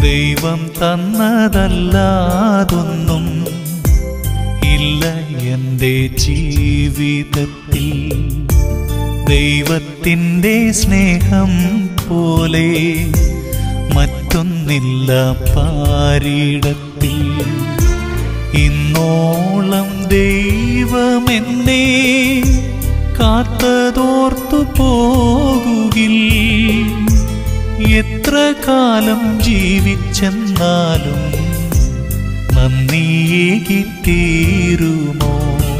ദൈവം തന്നതല്ലാതൊന്നും ഇല്ല എൻ്റെ ജീവിതത്തിൽ ദൈവത്തിൻ്റെ സ്നേഹം പോലെ മറ്റൊന്നില്ല പാരിടത്തിൽ ഇന്നോളം ദൈവമെന്നെ കാത്തതോർത്തു പോകുകിൽ എത്ര കാലം ജീവിച്ചെന്നാലും നന്ദിയേകി തീരുമോ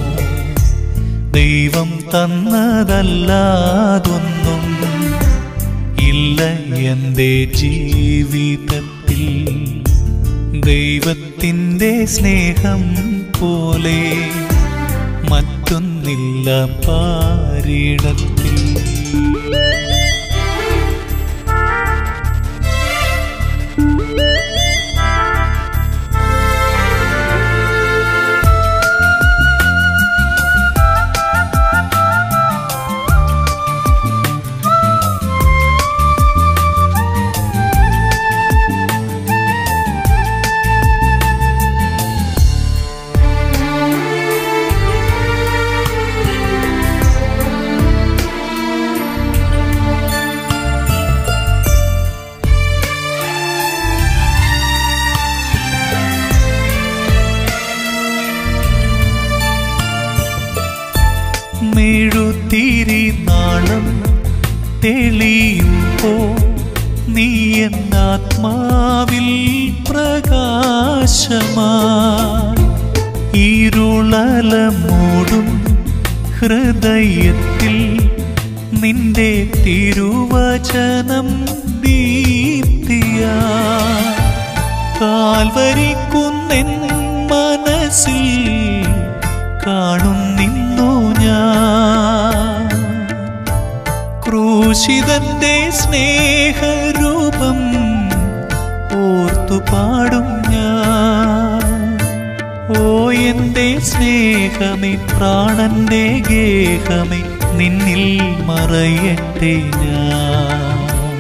ദൈവം തന്നതല്ലാതൊന്നും ഇല്ല എൻ്റെ ജീവിതത്തിൽ ദൈവത്തിൻ്റെ സ്നേഹം പോലെ മറ്റൊന്നില്ല പാരിടത്തിൽ മെഴുതിരി നാളം തെളിയുമ്പോ നീ എന്നാത്മാവിൽ പ്രകാശമാ ഇരുളല മൂടും ഹൃദയത്തിൽ നിന്റെ തിരുവചനം ദീപ്തിയാ കാൽവരിക്കുന്നെൻ മനസ്സിൽ കാണുന്നിന്നു ഞാൻ ക്രൂശിതന്റെ സ്നേഹരൂപം ഓർത്തു പാടും ഞാൻ ഓ എന്റെ സ്നേഹമേ പ്രാണന്റെ ഗേഹമേ നിന്നിൽ മറയട്ടെ ഞാൻ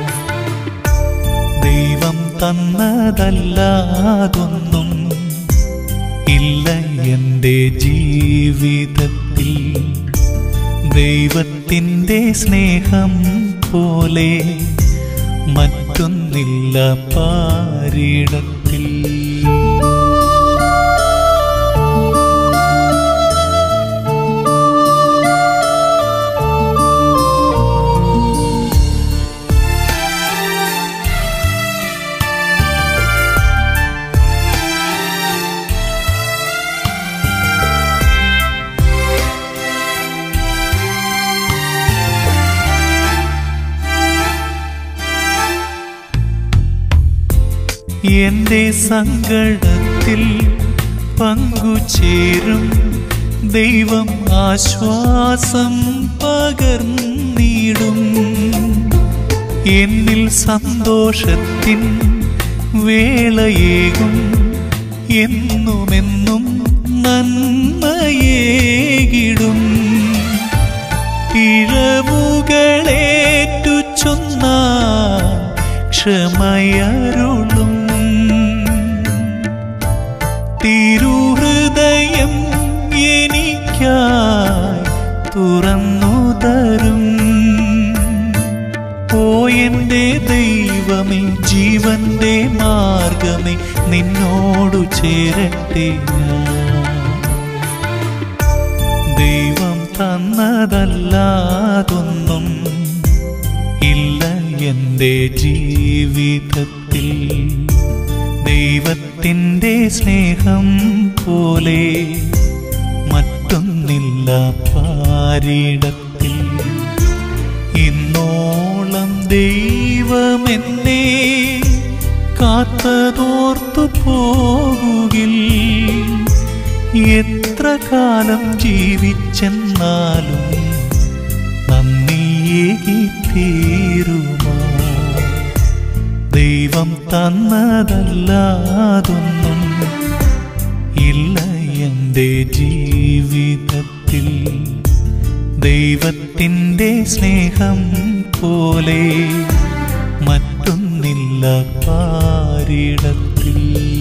ദൈവം തന്നതല്ലാതൊന്നും ഇല്ല എൻ്റെ ജീവിതത്തിൽ ദൈവത്തിൻ്റെ സ്നേഹം പോലെ മറ്റൊന്നില്ല പാരിടത്തിൽ എന്റെ സങ്കടത്തിൽ പങ്കുചേരും ദൈവം ആശ്വാസം പകർന്നിടും എന്നിൽ സന്തോഷത്തിൻ വേളയേകും എന്നുമെന്നും നന്മയേകിടും പിഴവുകളേറ്റു ചൊന്നാൽ ക്ഷമയരുളും തിരുഹൃദയം എനിക്കായി തുറന്നു തരും ഓ എൻ്റെ ദൈവമേ ജീവന്റെ മാർഗമേ നിന്നോടു ചേരട്ടെ ഞാൻ ദൈവം തന്നതല്ലാതൊന്നും ഇല്ല എൻ്റെ ജീവിതത്തിൽ ദൈവത്തിൻ്റെ സ്നേഹം പോലെ മറ്റൊന്നില്ല പാരിടത്തിൽ ഇന്നോളം ദൈവമെന്നെ കാത്തതോർത്തു പോകുകിൽ എത്ര കാലം ജീവിച്ചെന്നാലും നന്ദിയേകി തീരുമാ ദൈവം തന്നതല്ലാതൊന്നും ഇല്ല എൻ്റെ ജീവിതത്തിൽ ദൈവത്തിൻ്റെ സ്നേഹം പോലെ മറ്റൊന്നില്ല പാരിടത്തിൽ